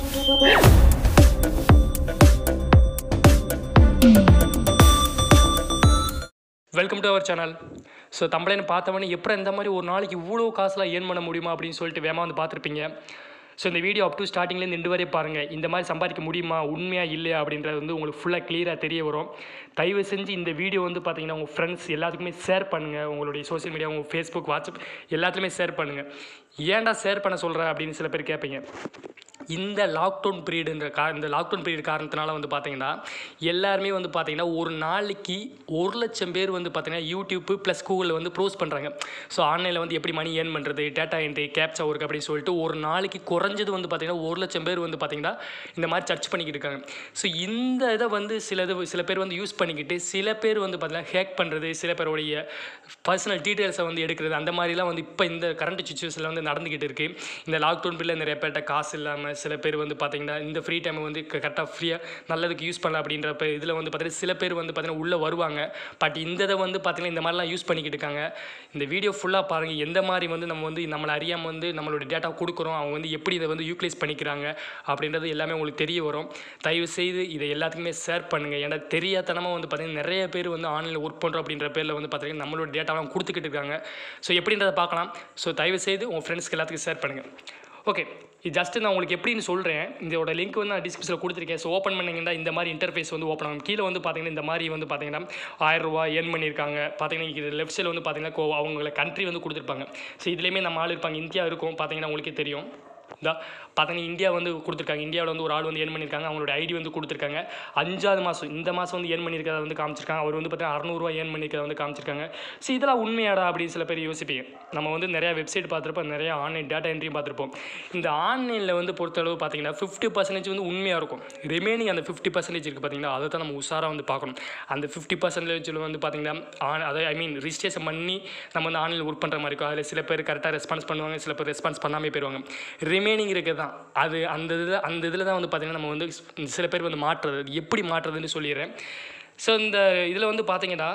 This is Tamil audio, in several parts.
welcome to our channel so தம்பளைன்னு பார்த்தவொடனே எப்படி இந்த மாதிரி ஒரு நாளைக்கு இவ்வளோ காசுலாம் ஏர்ன் பண்ண முடியுமா அப்படின்னு சொல்லிட்டு வேகமாக வந்து பார்த்துருப்பீங்க ஸோ இந்த வீடியோ அப் டு ஸ்டார்டிங்லேருந்து ரெண்டு வரை பாருங்கள் இந்த மாதிரி சம்பாதிக்க முடியுமா உண்மையாக இல்லையா அப்படின்றது வந்து உங்களுக்கு ஃபுல்லாக கிளியராக தெரிய வரும் தயவு செஞ்சு இந்த வீடியோ வந்து பார்த்தீங்கன்னா உங்கள் ஃப்ரெண்ட்ஸ் எல்லாத்துக்குமே ஷேர் பண்ணுங்கள் உங்களுடைய சோஷியல் மீடியா உங்கள் ஃபேஸ்புக் வாட்ஸ்அப் எல்லாத்துலேயுமே ஷேர் பண்ணுங்கள் ஏன்டா ஷேர் பண்ண சொல்கிறேன் அப்படின்னு சில பேர் கேட்பீங்க இந்த லாக்டவுன் பீரியடுன்ற கா இந்த லாக்டவுன் பீரியட் காரணத்தினால வந்து பார்த்தீங்கன்னா எல்லாருமே வந்து பார்த்தீங்கன்னா ஒரு நாளைக்கு ஒரு லட்சம் பேர் வந்து பார்த்தீங்கன்னா யூடியூப் ப்ளஸ் கூகுளில் வந்து ப்ரோஸ் பண்ணுறாங்க ஸோ ஆன்லைனில் வந்து எப்படி மணி ஏர்ன் பண்ணுறது டேட்டா என்ட்ரி கேப்சா ஒர்க் அப்படின்னு சொல்லிட்டு ஒரு நாளைக்கு குறைஞ்சது வந்து பார்த்தீங்கன்னா ஒரு லட்சம் பேர் வந்து பார்த்தீங்கன்னா இந்த மாதிரி சர்ச் பண்ணிக்கிட்டு இருக்காங்க ஸோ இந்த இதை வந்து சில இது சில பேர் வந்து யூஸ் பண்ணிக்கிட்டு சில பேர் வந்து பார்த்தீங்கன்னா ஹேக் பண்ணுறது சில பேருடைய பர்சனல் டீட்டெயில்ஸை வந்து எடுக்கிறது அந்த மாதிரிலாம் வந்து இப்போ இந்த கரண்ட் சுச்சுவேஷனில் வந்து நடந்துக்கிட்டு இருக்குது இந்த லாக்டவுன் பீரியடில் நிறைய பேர்ட்ட காசு இல்லாமல் சில பேர் வந்து பார்த்தீங்கன்னா இந்த ஃப்ரீ டைமை வந்து கரெக்டாக ஃப்ரீயாக நல்லதுக்கு யூஸ் பண்ணலாம் அப்படின்ற இதில் வந்து பார்த்தீங்கன்னா சில பேர் வந்து பார்த்தீங்கன்னா உள்ளே வருவாங்க பட் இந்த இதை வந்து பார்த்தீங்கன்னா இந்த மாதிரிலாம் யூஸ் பண்ணிக்கிட்டு இருக்காங்க இந்த வீடியோ ஃபுல்லாக பாருங்கள் எந்த மாதிரி வந்து நம்ம வந்து நம்மளை அறியாமல் வந்து நம்மளோட டேட்டா கொடுக்குறோம் அவங்க வந்து எப்படி இதை வந்து யூட்டிலைஸ் பண்ணிக்கிறாங்க அப்படின்றது எல்லாமே உங்களுக்கு தெரிய வரும் தயவு செய்து இதை எல்லாத்துக்குமே ஷேர் பண்ணுங்கள் ஏன்னா தெரியாதனமாக வந்து பார்த்தீங்கன்னா நிறைய பேர் வந்து ஆன்லைனில் ஒர்க் பண்ணுறோம் அப்படின்ற பேரில் வந்து பார்த்தீங்கன்னா நம்மளோட டேட்டாலாம் கொடுத்துக்கிட்டு இருக்காங்க ஸோ எப்படின்றத பார்க்கலாம் ஸோ தயவு செய்து உங்கள் ஃப்ரெண்ட்ஸ்க்கு எல்லாத்துக்கும் ஷேர் பண்ணுங்கள் ஓகே இது ஜஸ்ட்டு நான் உங்களுக்கு எப்படின்னு சொல்கிறேன் இதோட லிங்க் வந்து நான் டிஸ்கிரிப்ஷனில் கொடுத்துருக்கேன் ஸோ ஓப்பன் பண்ணிங்கன்னா இந்த மாதிரி இன்டர்ஃபேஸ் வந்து ஓப்பன் ஆகும் கீழே வந்து பார்த்தீங்கன்னா இந்த மாதிரி வந்து பார்த்தீங்கன்னா ஆயிரம் ரூபா ஏர்ன் பண்ணியிருக்காங்க பார்த்தீங்கன்னா இது லெஃப்ட் சைடில் வந்து பார்த்தீங்கன்னா கோ- அவங்கள கண்ட்ரி வந்து கொடுத்துருப்பாங்க ஸோ இதுலேயுமே நம்ம ஆள் இருப்பாங்க இந்தியா இருக்கும் பார்த்தீங்கன்னா உங்களுக்கே தெரியும் இதா பார்த்தீங்கன்னா இந்தியா வந்து கொடுத்துருக்காங்க இந்தியாவில் வந்து ஒரு ஆள் வந்து ஏர்ன் பண்ணியிருக்காங்க அவங்களோட ஐடி வந்து கொடுத்துருக்காங்க அஞ்சாவது மாதம் இந்த மாதம் வந்து ஏர்ன் பண்ணியிருக்கிறத வந்து காமிச்சிருக்காங்க அவர் வந்து பார்த்தீங்கன்னா அறநூறுவா ஏர்ன் பண்ணியிருக்கிறத வந்து காமிச்சிருக்காங்க ஸோ இதெல்லாம் உண்மையாடா அப்படின்னு சில பேர் யோசிப்பீங்க நம்ம வந்து நிறையா வெப்சைட் பார்த்துருப்போம் நிறைய ஆன்லைன் டேட்டா என்ட்ரியும் பார்த்துருப்போம் இந்த ஆன்லைனில் வந்து பொறுத்தளவு பார்த்தீங்கன்னா ஃபிஃப்டி பர்சன்டேஜ் வந்து உண்மையாக இருக்கும் ரிமைனிங் அந்த ஃபிஃப்டி பர்சன்டேஜ் இருக்குது பார்த்தீங்கன்னா அதை தான் நம்ம உஷாராக வந்து பார்க்கணும் அந்த ஃபிஃப்டி பர்சன்டேஜில் வந்து பார்த்தீங்கன்னா ஆன் அதை ஐ மீன் ரிஜிஸ்ட்ரேஷன் பண்ணி நம்ம வந்து ஆன்லைனில் ஒர்க் பண்ணுற மாதிரி இருக்கும் அதில் சில பேர் கரெக்டாக ரெஸ்பான்ஸ் பண்ணுவாங்க சில பேர் ரெஸ்பான்ஸ் பண்ணாமே போயிடுவாங்க ரிமைனிங் இருக்கிறது தான் அது அந்த இதில் அந்த இதில் தான் வந்து பார்த்தீங்கன்னா நம்ம வந்து சில பேர் வந்து மாற்றுறது அது எப்படி மாற்றுறதுன்னு சொல்லிடுறேன் ஸோ இந்த இதில் வந்து பார்த்தீங்கன்னா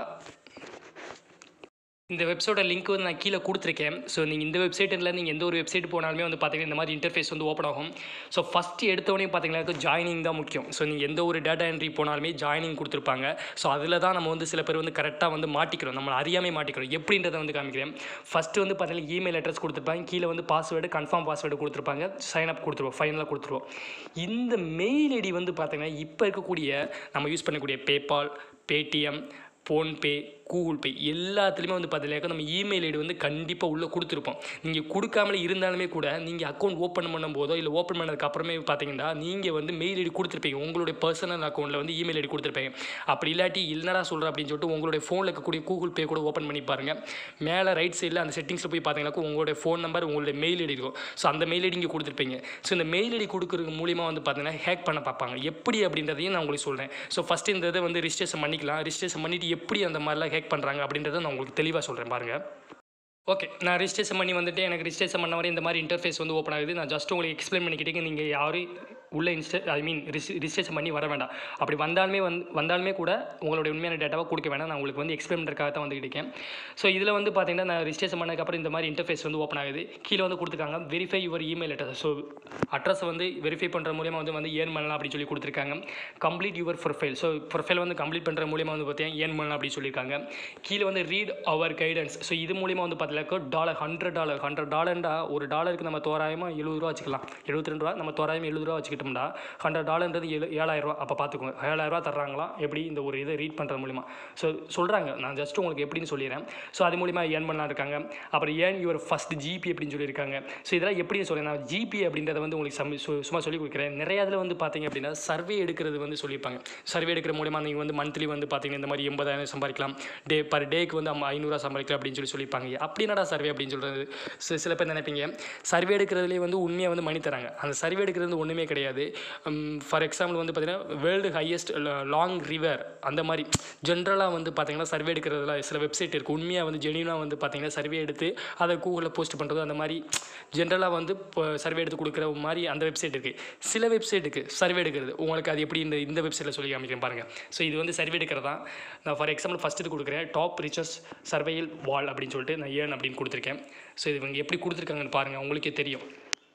இந்த வெப்சைட்டோட லிங்க் வந்து நான் கீழே கொடுத்துருக்கேன் ஸோ நீங்கள் இந்த வெப்சைட்டில் நீங்கள் எந்த ஒரு வெப்சைட் போனாலுமே வந்து பார்த்தீங்கன்னா இந்த மாதிரி இன்டர்ஃபேஸ் வந்து ஓப்பன் ஆகும் ஸோ ஃபஸ்ட்டு எடுத்தவொடனே பார்த்தீங்கன்னா ஜாயினிங் தான் முக்கியம் ஸோ நீங்கள் எந்த ஒரு டேட்டா என்ட்ரி போனாலுமே ஜாயினிங் கொடுத்துருப்பாங்க ஸோ அதில் தான் நம்ம வந்து சில பேர் வந்து கரெக்டாக வந்து மாட்டிக்கிறோம் நம்மளை அறியாமல் மாட்டிக்கிறோம் எப்படின்றத வந்து காமிக்கிறேன் ஃபஸ்ட்டு வந்து பார்த்தீங்கன்னா இமெயில் அட்ரஸ் கொடுத்துருப்பாங்க கீழே வந்து பாஸ்வேர்டு கன்ஃபார்ம் பாஸ்வேர்டு கொடுத்துருப்பாங்க சைன் அப் கொடுத்துருவோம் ஃபைனலாக கொடுத்துருவோம் இந்த மெயில் ஐடி வந்து பார்த்தீங்கன்னா இப்போ இருக்கக்கூடிய நம்ம யூஸ் பண்ணக்கூடிய PayPal Paytm PhonePe Google Pay எல்லாத்துலேயுமே வந்து பார்த்தீங்கன்னாக்கா நம்ம இமெயில் ஐடி வந்து கண்டிப்பாக உள்ளே கொடுத்துருப்போம் நீங்கள் கொடுக்காமலே இருந்தாலுமே கூட நீங்கள் அக்கௌண்ட் ஓப்பன் பண்ணும்போதோ இல்லை ஓப்பன் பண்ணதுக்கு அப்புறமே பார்த்தீங்கன்னா நீங்கள் வந்து மெயில் ஐடி கொடுத்துருப்பீங்க உங்களுடைய பர்சனல் அக்கௌண்ட்டில் வந்து இமெயில் ஐடி கொடுத்துருப்பீங்க அப்படி இல்லாட்டி இல்லைடா சொல்கிறேன் அப்படின்னு சொல்லிட்டு உங்களுடைய ஃபோனில் இருக்கக்கூடிய கூகுள் பே கூட ஓப்பன் பண்ணி பாருங்கள் மேலே ரைட் சைடில் அந்த செட்டிங்ஸில் போய் பார்த்தீங்கன்னாக்கா உங்களுடைய ஃபோன் நம்பர் உங்களுடைய மெயில் ஐடி இருக்கும் ஸோ அந்த மெயில் ஐடி இங்கே கொடுத்துருப்பீங்க ஸோ இந்த மெயில் ஐடி கொடுக்குறது மூலியமாக வந்து பார்த்தீங்கன்னா ஹேக் பண்ண பார்ப்பாங்க எப்படி அப்படின்றதையும் நான் உங்களுக்கு சொல்கிறேன் ஸோ ஃபஸ்ட்டு இந்த இதை வந்து ரிஜிஸ்ட்ரேஷன் பண்ணிக்கலாம் ரிஜிஸ்ட்ரேஷன் பண்ணிவிட்டு எப்படி அந்த மாதிரிலாம் ஹேக் பண்ணுறாங்க அப்படின்றத நான் உங்களுக்கு தெளிவாக சொல்கிறேன் பாருங்கள் ஓகே நான் ரிஜிஸ்ட்ரேஷன் பண்ணி வந்துட்டு எனக்கு ரிஜிஸ்ட்ரேஷன் பண்ண வரை இந்த மாதிரி இன்டர்ஃபேஸ் வந்து ஓப்பன் ஆகுது நான் ஜஸ்ட் உங்களுக்கு எக்ஸ்பிளைன் பண்ணிக்கிட்டீங்க நீங்கள் யாரும் உள்ள இன்ஸ்ட ஐ மீன் ரிஜிஸ்ட்ரேஷன் பண்ணி வர வேண்டாம் அப்படி வந்தாலுமே வந்து வந்தாலுமே கூட உங்களுடைய உண்மையான டேட்டாவை கொடுக்க வேணாம் நான் உங்களுக்கு வந்து எக்ஸ்பிளைன் பண்ணுறதுக்காக தான் வந்துக்கிட்டு இருக்கேன் ஸோ இதில் வந்து பார்த்தீங்கன்னா நான் ரிஜிஸ்ட்ரேஷன் பண்ணதுக்கப்புறம் இந்த மாதிரி இன்டர்ஃபேஸ் வந்து ஓப்பன் ஆகுது கீழே வந்து கொடுத்துருக்காங்க verify your email address so அட்ரஸை வந்து வெரிஃபை பண்ணுற மூலியமாக வந்து வந்து ஏர்ன் பண்ணலாம் அப்படின்னு சொல்லி கொடுத்துருக்காங்க complete your profile so profile வந்து கம்ப்ளீட் பண்ணுற மூலியமாக வந்து பார்த்தீங்கன்னா ஏர்ன் பண்ணலாம் அப்படின்னு சொல்லியிருக்காங்க கீழே வந்து ரீட் அவர் கைடன்ஸ் ஸோ இது மூலியமாக வந்து பார்த்தீங்கன்னா டாலர் ஹண்ட்ரட் டாலர் ஹண்ட்ரட் டாலர்ண்டா ஒரு டாலருக்கு நம்ம தோராயமாக எழுபது ரூபா வச்சுக்கலாம் எழுபத்தி ரெண்டு ரூபா நம்ம தோராயம் எழுபது ரூபா வச்சுக்கிட்டோம்னா ஹண்ட்ரட் டாலர்ன்றது ஏழு ஏழாயிரம் ரூபா அப்போ பார்த்துக்கோங்க ஏழாயிரம் ரூபா தர்றாங்களாம் எப்படி இந்த ஒரு இதை ரீட் பண்ணுறது மூலிமா ஸோ சொல்கிறாங்க நான் ஜஸ்ட் உங்களுக்கு எப்படின்னு சொல்லிடுறேன் ஸோ அது மூலிமா ஏர்ன் பண்ணலாம் இருக்காங்க அப்புறம் ஏன் யுவர் ஃபஸ்ட் ஜிபி அப்படின்னு சொல்லியிருக்காங்க ஸோ இதெல்லாம் எப்படின்னு சொல்கிறேன் நான் ஜிபி அப்படின்றத வந்து உங்களுக்கு சம் சு- சும்மா சொல்லி கொடுக்குறேன் நிறைய இதில் வந்து பார்த்தீங்க அப்படின்னா சர்வே எடுக்கிறது வந்து சொல்லியிருப்பாங்க சர்வே எடுக்கிற மூலிமா நீங்கள் வந்து மந்த்லி வந்து பார்த்தீங்கன்னா இந்த மாதிரி எண்பதாயிரம் சம்பாதிக்கலாம் டே பர் டேக்கு வந்து அம்மா ஐநூறுரூவா சம்பாதிக்கலாம் அப்படின்னு சொல்லி சொல்லியிருப்பாங்க அப்படி என்னடா சர்வே அப்படின்னு சொல்கிறது சி- சில பேர் நினைப்பீங்க சர்வே எடுக்கிறதுலேயே வந்து உண்மையாக வந்து மணி தராங்க அந்த சர்வே எடுக்கிறது வந்து ஒன்றுமே கிடையாது ஃபார் எக்ஸாம்பிள் வந்து பார்த்தீங்கன்னா வேர்ல்டு ஹையஸ்ட் லாங் ரிவர் அந்த மாதிரி ஜென்ரலாக வந்து பார்த்தீங்கன்னா சர்வே எடுக்கிறதுல சில வெப்சைட் இருக்குது உண்மையாக வந்து ஜெனியூனாக வந்து பார்த்தீங்கன்னா சர்வே எடுத்து அதை கூகுளில் போஸ்ட் பண்ணுறது அந்த மாதிரி ஜென்ரலாக வந்து சர்வே எடுத்து கொடுக்குற மாதிரி அந்த வெப்சைட் இருக்குது சில வெப்சைட்டுக்கு சர்வே எடுக்கிறது உங்களுக்கு அது எப்படி இந்த இந்த வெப்சைட்டில் சொல்லி காமிக்கிறேன் பாருங்கள் ஸோ இது வந்து சர்வே எடுக்கிறது தான் நான் ஃபார் எக்ஸாம்பிள் ஃபஸ்ட் இது கொடுக்குறேன் டாப் ரிச்சஸ் சர்வேயில் வால் அப்படின்னு சொல்லிட்டு நான் ஏன் அப்படின்னு கொடுத்துருக்கேன் ஸோ இது இவங்க எப்படி கொடுத்துருக்காங்கன்னு பாருங்கள் உங்களுக்கே தெரியும்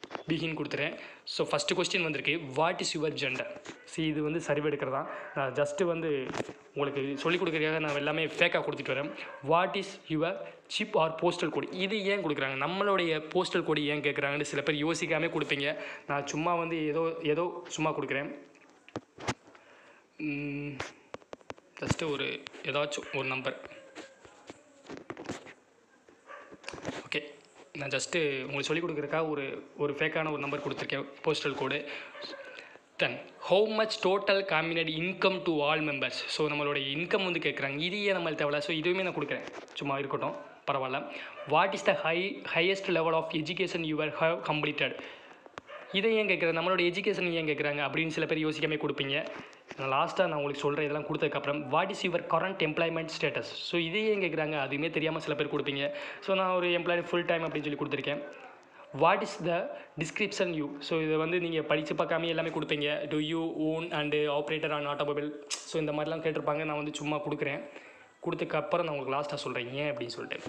பிகின் கொடுத்துறேன் ஸோ ஃபஸ்ட்டு கொஸ்டின் வந்திருக்கு வாட் இஸ் யுவர் ஜெண்டர் சி இது வந்து சர்வே எடுக்கிறதா நான் ஜஸ்ட்டு வந்து உங்களுக்கு சொல்லிக் கொடுக்குறதுக்காக நான் எல்லாமே ஃபேக்காக கொடுத்துட்டு வரேன் what is your zip or postal code இது ஏன் கொடுக்குறாங்க நம்மளுடைய போஸ்டல் கோடு ஏன் கேட்குறாங்கன்னு சில பேர் யோசிக்காமல் கொடுப்பீங்க நான் சும்மா வந்து ஏதோ ஏதோ சும்மா கொடுக்குறேன் ஜஸ்ட்டு ஒரு ஏதாச்சும் ஒரு நம்பர் ஓகே நான் ஜஸ்ட்டு உங்களுக்கு சொல்லிக் கொடுக்குறதுக்காக ஒரு ஒரு ஃபேக்கான ஒரு நம்பர் கொடுத்துருக்கேன் postal code then how much total combined income to all members so நம்மளுடைய இன்கம் வந்து கேட்குறாங்க இது ஏன் நம்மளுக்கு தேவையில்ல ஸோ இதுவுமே நான் கொடுக்குறேன் சும்மா இருக்கட்டும் பரவாயில்ல what is the high highest level of education your have completed இதை ஏன் கேட்குறேன் நம்மளோட எஜுகேஷன் ஏன் கேட்குறாங்க அப்படின்னு சில பேர் யோசிக்காமே கொடுப்பீங்க நான் லாஸ்ட்டாக நான் உங்களுக்கு சொல்கிறேன் இதெல்லாம் கொடுத்ததுக்கப்புறம் what is your current employment status so இதே ஏன் கேட்குறாங்க அதுவுமே தெரியாமல் சில பேர் கொடுப்பீங்க ஸோ நான் ஒரு எம்ப்ளாயி ஃபுல் டைம் அப்படின்னு சொல்லி கொடுத்துருக்கேன் what is the description you so இதை வந்து நீங்கள் படித்து பார்க்காம எல்லாமே கொடுப்பீங்க do you own and operator an automobile so இந்த மாதிரிலாம் கேட்டிருப்பாங்க நான் வந்து சும்மா கொடுக்குறேன் கொடுத்ததுக்கப்புறம் நான் உங்களுக்கு லாஸ்ட்டாக சொல்கிறேன் ஏன் அப்படின்னு சொல்லிட்டு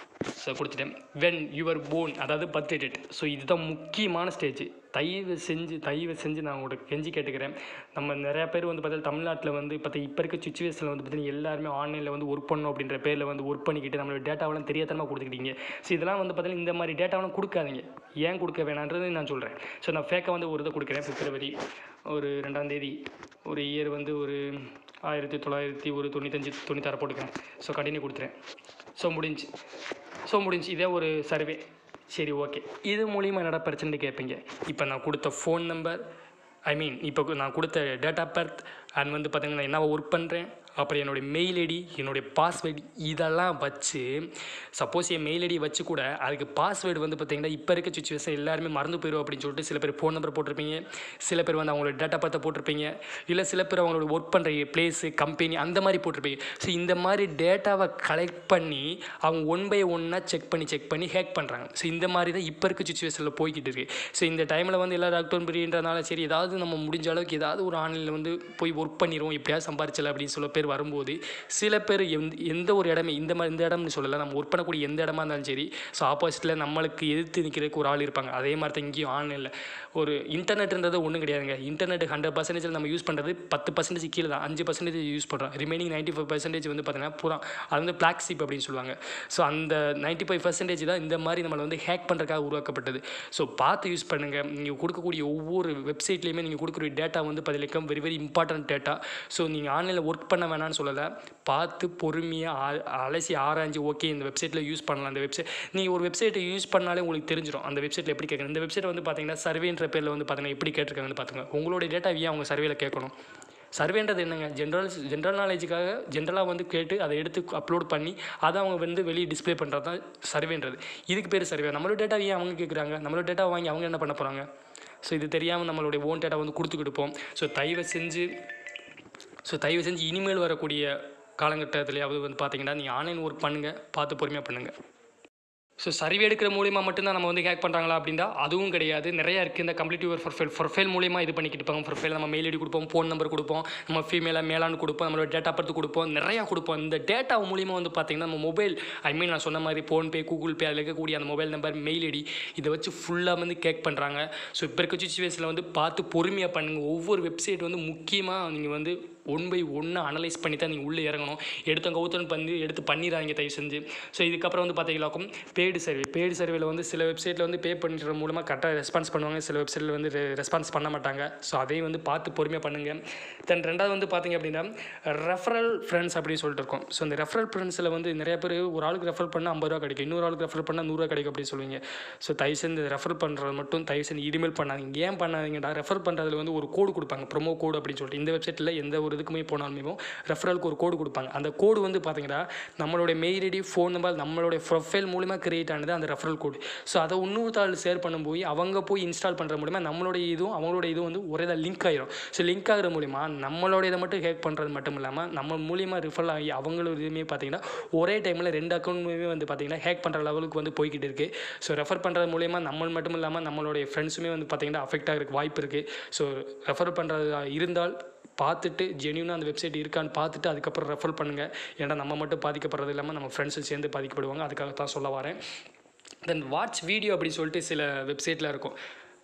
ஸோ கொடுத்துட்டேன் வென் யுவர் போன் அதாவது பர்த் டேட் ஸோ இதுதான் முக்கியமான ஸ்டேஜ் தயவு செஞ்சு தயவு செஞ்சு நான் உங்களுக்கு கெஞ்சி கேட்டுக்கிறேன் நம்ம நிறையா பேர் வந்து பார்த்தீங்கன்னா தமிழ்நாட்டில் வந்து இப்போ இப்போ இருக்க சுச்சுவேஷனில் வந்து பார்த்தீங்கன்னா எல்லாருமே ஆன்லைனில் வந்து ஒர்க் பண்ணணும் அப்படின்ற பேரில் வந்து ஒர்க் பண்ணிக்கிட்டு நம்மளோட டேட்டாவெல்லாம் தெரியாதனமாக கொடுத்துக்கிட்டீங்க ஸோ இதெல்லாம் வந்து பார்த்தீங்கன்னா இந்த மாதிரி டேட்டாவெல்லாம் கொடுக்காதீங்க ஏன் கொடுக்க வேணான்றது நான் சொல்கிறேன் ஸோ நான் ஃபேக்காக வந்து ஒரு இதை கொடுக்குறேன் பிப்ரவரி ஒரு ரெண்டாம் தேதி ஒரு இயர் வந்து ஒரு ஆயிரத்தி தொள்ளாயிரத்தி ஒரு தொண்ணூத்தஞ்சு தொண்ணூத்தாறு போட்டுக்கிறேன் ஸோ கண்டினியூ கொடுத்துறேன் ஸோ முடிஞ்சு ஸோ முடிஞ்சு இதே ஒரு சர்வே சரி ஓகே இது மூலிமா என்னடா பிரச்சனை கேட்பீங்க இப்போ நான் கொடுத்த ஃபோன் நம்பர் ஐ மீன் இப்போ நான் கொடுத்த டேட் ஆஃப் பர்த் அண்ட் வந்து பார்த்தீங்கன்னா நான் என்ன ஒர்க் பண்ணுறேன் அப்புறம் என்னுடைய மெயில் ஐடி என்னுடைய பாஸ்வேர்டு இதெல்லாம் வச்சு சப்போஸ் என் மெயில் ஐடி வச்சு கூட அதுக்கு பாஸ்வேர்டு வந்து பார்த்தீங்கன்னா இப்போ இருக்க சுச்சுவேஷன் எல்லாருமே மறந்து போயிடும் அப்படின்னு சொல்லிட்டு சில பேர் ஃபோன் நம்பர் போட்டிருப்பீங்க சில பேர் வந்து அவங்களோட டேட்டா பர்த்தை போட்டிருப்பீங்க இல்லை சில பேர் அவங்களோட ஒர்க் பண்ணுற பிளேஸு கம்பெனி அந்த மாதிரி போட்டிருப்பீங்க ஸோ இந்த மாதிரி டேட்டாவை கலெக்ட் பண்ணி அவங்க ஒன் பை ஒன்னாக செக் பண்ணி செக் பண்ணி ஹேக் பண்ணுறாங்க ஸோ இந்த மாதிரி தான் இப்போ இருக்க சுச்சுவேஷனில் போய்கிட்டு இருக்கு ஸோ இந்த டைமில் வந்து எல்லா லாக்டவுன் பீரியன்றனால சரி ஏதாவது நம்ம முடிஞ்ச அளவுக்கு ஏதாவது ஒரு ஆன்லைனில் வந்து போய் ஒர்க் பண்ணிடுவோம் எப்படியாவது சம்பாரிச்சல அப்படின்னு சொல்ல பேர் வரும்போது சில பேர் எந்த எந்த ஒரு இடமே இந்த மாதிரி இந்த இடம்னு சொல்லலை நம்ம ஒர்க் பண்ணக்கூடிய எந்த இடமா இருந்தாலும் சரி ஸோ ஆப்போசிட்டில் நம்மளுக்கு எதிர்த்து நிற்கிறதுக்கு ஒரு ஆள் இருப்பாங்க அதே மாதிரி தான் இங்கேயும் ஆன்லைனில் ஒரு இன்டர்நெட்ன்றது ஒன்றும் கிடையாதுங்க இன்டர்நெட் ஹண்ட்ரட் பர்சன்டேஜ் நம்ம யூஸ் பண்ணுறது பத்து பர்சன்டேஜ் கீழே தான் அஞ்சு பர்சன்டேஜ் யூஸ் பண்ணுறோம் ரிமைனிங் நைன்ட்டி ஃபைவ் பர்சன்டேஜ் வந்து பார்த்தீங்கன்னா பூரா அது வந்து பிளாக் சீப் அப்படின்னு சொல்லுவாங்க ஸோ அந்த நைன்ட்டி ஃபைவ் பர்சன்டேஜ் தான் இந்த மாதிரி நம்மளை வந்து ஹேக் பண்ணுறதுக்காக உருவாக்கப்பட்டது ஸோ பார்த்து யூஸ் பண்ணுங்கள் நீங்கள் கொடுக்கக்கூடிய ஒவ்வொரு வெப்சைட்லேயுமே நீங்கள் கொடுக்கக்கூடிய டேட்டா வந்து பதிலக்கம் very very important data so நீங்கள் ஆன்லைனில் ஒர்க் பண்ண வேணாம்னு சொல்லலை பார்த்து பொறுமையாக அலசி ஆராய்ஞ்சு ஓகே இந்த வெப்சைட்டில் யூஸ் பண்ணலாம் அந்த வெப்சைட் நீங்கள் ஒரு வெப்சைட்டை யூஸ் பண்ணாலே உங்களுக்கு தெரிஞ்சிடும் அந்த வெப்சைட்டில் எப்படி கேட்கணும் இந்த வெப்சைட் வந்து பார்த்தீங்கன்னா சர்வேன்ற பேரில் வந்து பார்த்தீங்கன்னா எப்படி கேட்டிருக்காங்கன்னு பார்த்துங்க உங்களுடைய டேட்டா ஏன் அவங்க சர்வேல கேட்கணும் சர்வேன்றது என்னங்க ஜென்ரல் ஜென்ரல் நாலேஜுக்காக ஜென்ரலாக வந்து கேட்டு அதை எடுத்து அப்லோட் பண்ணி அதை அவங்க வந்து வெளியே டிஸ்ப்ளே பண்ணுறது தான் சர்வேன்றது இதுக்கு பேர் சர்வே நம்மளோட டேட்டா ஏன் அவங்க கேட்குறாங்க நம்மளோட டேட்டா வாங்கி அவங்க என்ன பண்ண போகிறாங்க ஸோ இது தெரியாமல் நம்மளுடைய ஓன் டேட்டா வந்து கொடுத்துக்கிட்டு இருப்போம் ஸோ தயவு செஞ்சு ஸோ தயவு செஞ்சு இனிமேல் வரக்கூடிய காலகட்டத்திலேயாவது வந்து பார்த்தீங்கன்னா நீங்கள் ஆன்லைன் ஒர்க் பண்ணுங்கள் பார்த்து பொறுமையாக பண்ணுங்கள் ஸோ சர்வே எடுக்கிற மூலியமாக மட்டும்தான் நம்ம வந்து ஹேக் பண்ணுறாங்களா அப்படின்னா அதுவும் கிடையாது நிறையா இருக்குது இந்த கம்ப்ளீட் யுவர் ப்ரொஃபைல் ப்ரொஃபைல் மூலியமாக இது பண்ணிக்கிட்டு இருப்பாங்க ப்ரொஃபைல் நம்ம மெயில் ஐடி கொடுப்போம் ஃபோன் நம்பர் கொடுப்போம் நம்ம ஃபீமேலாக மேலான்னு கொடுப்போம் நம்மளோட டேட்டா பர்த்து கொடுப்போம் நிறையா கொடுப்போம் இந்த டேட்டா மூலியமாக வந்து பார்த்தீங்கன்னா நம்ம மொபைல் ஐ மீன் நான் சொன்ன மாதிரி ஃபோன்பே கூகுள் பே அதில் இருக்கக்கூடிய அந்த மொபைல் நம்பர் மெயில் ஐடி இதை வச்சு ஃபுல்லாக வந்து கேக் பண்ணுறாங்க ஸோ இப்போ இருக்க சுச்சுவேஷனில் வந்து பார்த்து பொறுமையாக பண்ணுங்கள் ஒவ்வொரு வெப்சைட் வந்து முக்கியமாக நீங்கள் வந்து ஒன் பை ஒன்று அனலைஸ் பண்ணி தான் நீங்கள் உள்ளே இறங்கணும் எடுத்த கவுத்தன் பண்ணி எடுத்து பண்ணிடுறாங்க தயவு செஞ்சு ஸோ இதுக்கப்புறம் வந்து பார்த்தீங்களாக்கும் பெய்டு சர்வே பெய்டு சர்வேல வந்து சில வெப்சைட்டில் வந்து பே பண்ணுற மூலமாக கரெக்டாக ரெஸ்பான்ஸ் பண்ணுவாங்க சில வெப்சைட்டில் வந்து ரெஸ்பான்ஸ் பண்ண மாட்டாங்க ஸோ அதையும் வந்து பார்த்து பொறுமையாக பண்ணுங்கள் தென் ரெண்டாவது வந்து பார்த்தீங்க அப்படின்னா ரெஃபரல் ஃப்ரெண்ட்ஸ் அப்படின்னு சொல்லிட்டு இருக்கோம் ஸோ இந்த ரெஃபரல் ஃப்ரெண்ட்ஸில் வந்து நிறைய பேர் ஒரு ஆளுக்கு ரெஃபர் பண்ணால் ஐம்பது ரூபா கிடைக்கும் இன்னொரு ஆளுக்கு ரெஃபர் பண்ணால் நூறுரூவா கிடைக்கும் அப்படின்னு சொல்லுவீங்க ஸோ தயவு செஞ்சு ரெஃபர் பண்ணுறது மட்டும் தயவு செஞ்சு இனிமேல் பண்ணாதீங்க ஏன் பண்ணாதீங்கடா ரெஃபர் பண்ணுறதுல வந்து ஒரு கோடு கொடுப்பாங்க ப்ரோமோ கோடு அப்படின்னு சொல்லிட்டு இந்த வெப்சைட்டில் எந்த ஒரு இதுக்குமே போனாலுமே ரெஃபரலுக்கு ஒரு கோடு கொடுப்பாங்க அந்த கோடு வந்து பார்த்தீங்கன்னா நம்மளுடைய மெயில் ஐடி ஃபோன் நம்பர் நம்மளுடைய ப்ரொஃபைல் மூலிமா கிரியேட் ஆனது அந்த ரெஃபரல் கோடு ஸோ அதை இன்னொருத்தாள் ஷேர் பண்ணும் போய் அவங்க போய் இன்ஸ்டால் பண்ணுற மூலிமா நம்மளுடைய இதுவும் அவங்களோட இதுவும் வந்து ஒரே தான் லிங்க் ஆயிரும் ஸோ லிங்க் ஆகிற மூலிமா நம்மளோட இதை மட்டும் ஹேக் பண்ணுறது மட்டும் இல்லாமல் நம்ம மூலியமாக ரிஃபர் ஆகி அவங்களோட இதுவுமே பார்த்தீங்கன்னா ஒரே டைமில் ரெண்டு அக்கௌண்ட்டுமே வந்து பார்த்தீங்கன்னா ஹேக் பண்ணுற லெவலுக்கு வந்து போய்கிட்டு இருக்குது ஸோ ரெஃபர் பண்ணுறது மூலியமாக நம்ம மட்டும் இல்லாமல் நம்மளுடைய ஃப்ரெண்ட்ஸுமே வந்து பார்த்தீங்கன்னா அஃபெக்ட் ஆகிறதுக்கு வாய்ப்பு இருக்குது ஸோ ரெஃபர் பண்ணுறதா இருந்தால் பார்த்துட்டு ஜென்யூனாக அந்த வெப்சைட் இருக்கான்னு பார்த்துட்டு அதுக்கப்புறம் ரெஃபர் பண்ணுங்கள் ஏன்னா நம்ம மட்டும் பாதிக்கப்படுறது இல்லாமல் நம்ம ஃப்ரெண்ட்ஸும் சேர்ந்து பாதிக்கப்படுவாங்க அதுக்காக தான் சொல்ல வரேன் தென் வாட்ச் வீடியோ அப்படின்னு சொல்லிட்டு சில வெப்சைட்டில் இருக்கும்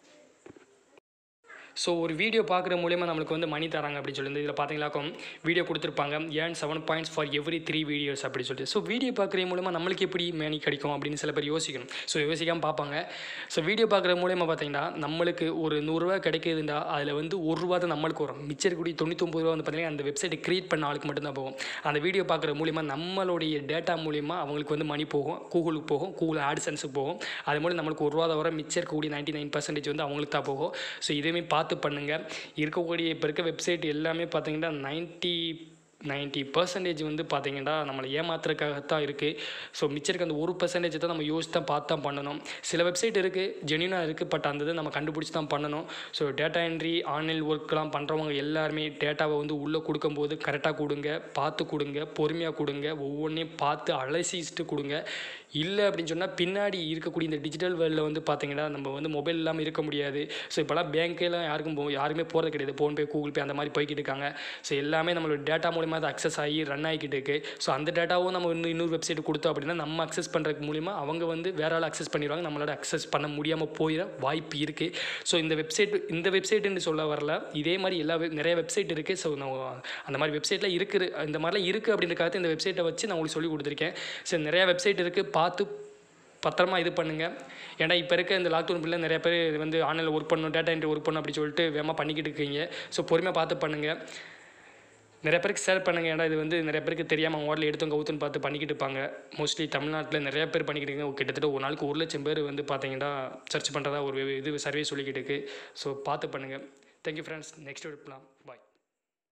ஸோ ஒரு வீடியோ பார்க்குற மூலியமாக நம்மளுக்கு வந்து மணி தராங்க அப்படின்னு சொல்லி இதில் பார்த்தீங்களாக்கும் வீடியோ கொடுத்துருப்பாங்க ஏன் seven points for every three videos அப்படி சொல்லிட்டு ஸோ வீடியோ பார்க்குற மூலமாக நம்மளுக்கு எப்படி மணி கிடைக்கும் அப்படின்னு சில பேர் யோசிக்கணும் ஸோ யோசிக்காமல் பார்ப்பாங்க ஸோ வீடியோ பார்க்குற மூலியமாக பார்த்தீங்கன்னா நம்மளுக்கு ஒரு நூறுரூவா கிடைக்குதுண்டா அதில் வந்து ஒரு ரூபா தான் நம்மளுக்கு வரும் மிச்சம் இருக்கக்கூடிய தொண்ணூத்தொம்பது ரூபா வந்து பார்த்தீங்கன்னா அந்த வெப்சைட்டை க்ரியேட் பண்ண ஆளுக்கு மட்டும்தான் போகும் அந்த வீடியோ பார்க்குற மூலியமாக நம்மளுடைய டேட்டா மூலியமாக அவங்களுக்கு வந்து மணி போகும் கூகுளுக்கு போகும் கூகுள் ஆட்சன்ஸுக்கு போகும் அது மூலம் நம்மளுக்கு ஒரு ரூபா தவிர மிச்சம் இருக்கக்கூடிய நைன்ட்டி நைன் பர்சன்டேஜ் வந்து அவங்களுக்கு தான் போகும் ஸோ இதுவுமே பார்த்து பண்ணுங்கள் இருக்கக்கூடிய இப்போ இருக்க வெப்சைட் எல்லாமே பார்த்தீங்கன்னா நைன்ட்டி நைன்ட்டி பர்சன்டேஜ் வந்து பார்த்தீங்கன்னா நம்மளை ஏமாத்துறதுக்காகத்தான் இருக்குது ஸோ மிச்சம் இருக்க அந்த ஒரு பர்சன்டேஜ் தான் நம்ம யோசிச்சு தான் பார்த்து தான் பண்ணணும் சில வெப்சைட் இருக்குது ஜென்யூனாக இருக்குது பட் அந்த இதை நம்ம கண்டுபிடிச்சி தான் பண்ணணும் ஸோ டேட்டா என்ட்ரி ஆன்லைன் ஒர்க்லாம் பண்ணுறவங்க எல்லாருமே டேட்டாவை வந்து உள்ளே கொடுக்கும்போது கரெக்டாக கொடுங்க பார்த்து கொடுங்க பொறுமையாக கொடுங்க ஒவ்வொன்றையும் பார்த்து அலசிச்சுட்டு கொடுங்க இல்லை அப்படின்னு சொன்னால் பின்னாடி இருக்கக்கூடிய இந்த டிஜிட்டல் வேர்ல்டில் வந்து பார்த்தீங்கன்னா நம்ம வந்து மொபைல் இல்லாமல் இருக்க முடியாது ஸோ இப்போலாம் பேங்க்கெல்லாம் யாருக்கும் போ யாருமே போகிறது கிடையாது ஃபோன்பே கூகுள் பே அந்த மாதிரி போய்கிட்டு இருக்காங்க ஸோ எல்லாமே நம்மளோட டேட்டா மூலிமா அது அக்சஸ் ஆகி ரன் ஆகிக்கிட்டு இருக்குது ஸோ அந்த டேட்டாவும் நம்ம இன்னும் இன்னொரு வெப்சைட் கொடுத்தோம் அப்படின்னா நம்ம அக்சஸ் பண்ணுறதுக்கு மூலிமா அவங்க வந்து வேற ஆள் அக்சஸ் பண்ணிடுவாங்க நம்மளோட அக்சஸ் பண்ண முடியாமல் போயிட வாய்ப்பு இருக்குது ஸோ இந்த வெப்சைட் இந்த வெப்சைட்டுன்னு சொல்ல வரல இதே மாதிரி எல்லா வெப் நிறைய வெப்சைட் இருக்குது ஸோ நான் அந்த மாதிரி வெப்சைட்டில் இருக்குது இந்த மாதிரிலாம் இருக்குது அப்படின்றக்காக இந்த வெப்சைட்டை வச்சு நான் உங்களுக்கு சொல்லி கொடுத்துருக்கேன் ஸோ நிறைய வெப்சைட் இருக்குது பார்த்து பத்திரமா இது பண்ணுங்கள் ஏன்னா இப்போ இருக்க இந்த லாக்டவுன் பில்ல நிறைய பேர் இது வந்து ஆன்லைனில் ஒர்க் பண்ணணும் டேட்டா என்ட்ரி ஒர்க் பண்ணணும் அப்படி சொல்லிட்டு வேகமாக பண்ணிக்கிட்டு இருக்கீங்க ஸோ பொறுமையாக பார்த்து பண்ணுங்கள் நிறைய பேருக்கு ஷேர் பண்ணுங்கள் ஏன்னா இது வந்து நிறைய பேருக்கு தெரியாமல் மாடல் எடுத்து கவுத்துன்னு பார்த்து பண்ணிக்கிட்டு இருப்பாங்க மோஸ்ட்லி தமிழ்நாட்டில் நிறைய பேர் பண்ணிக்கிட்டு இருக்காங்க கிட்டத்தட்ட ஒரு நாளுக்கு ஒரு லட்சம் பேர் வந்து பார்த்தீங்கன்னா சர்ச் பண்ணுறதா ஒரு இது சர்வே சொல்லிக்கிட்டு இருக்கு ஸோ பார்த்து பண்ணுங்கள் தேங்க்யூ ஃப்ரெண்ட்ஸ் நெக்ஸ்ட் எடுக்கலாம் பாய்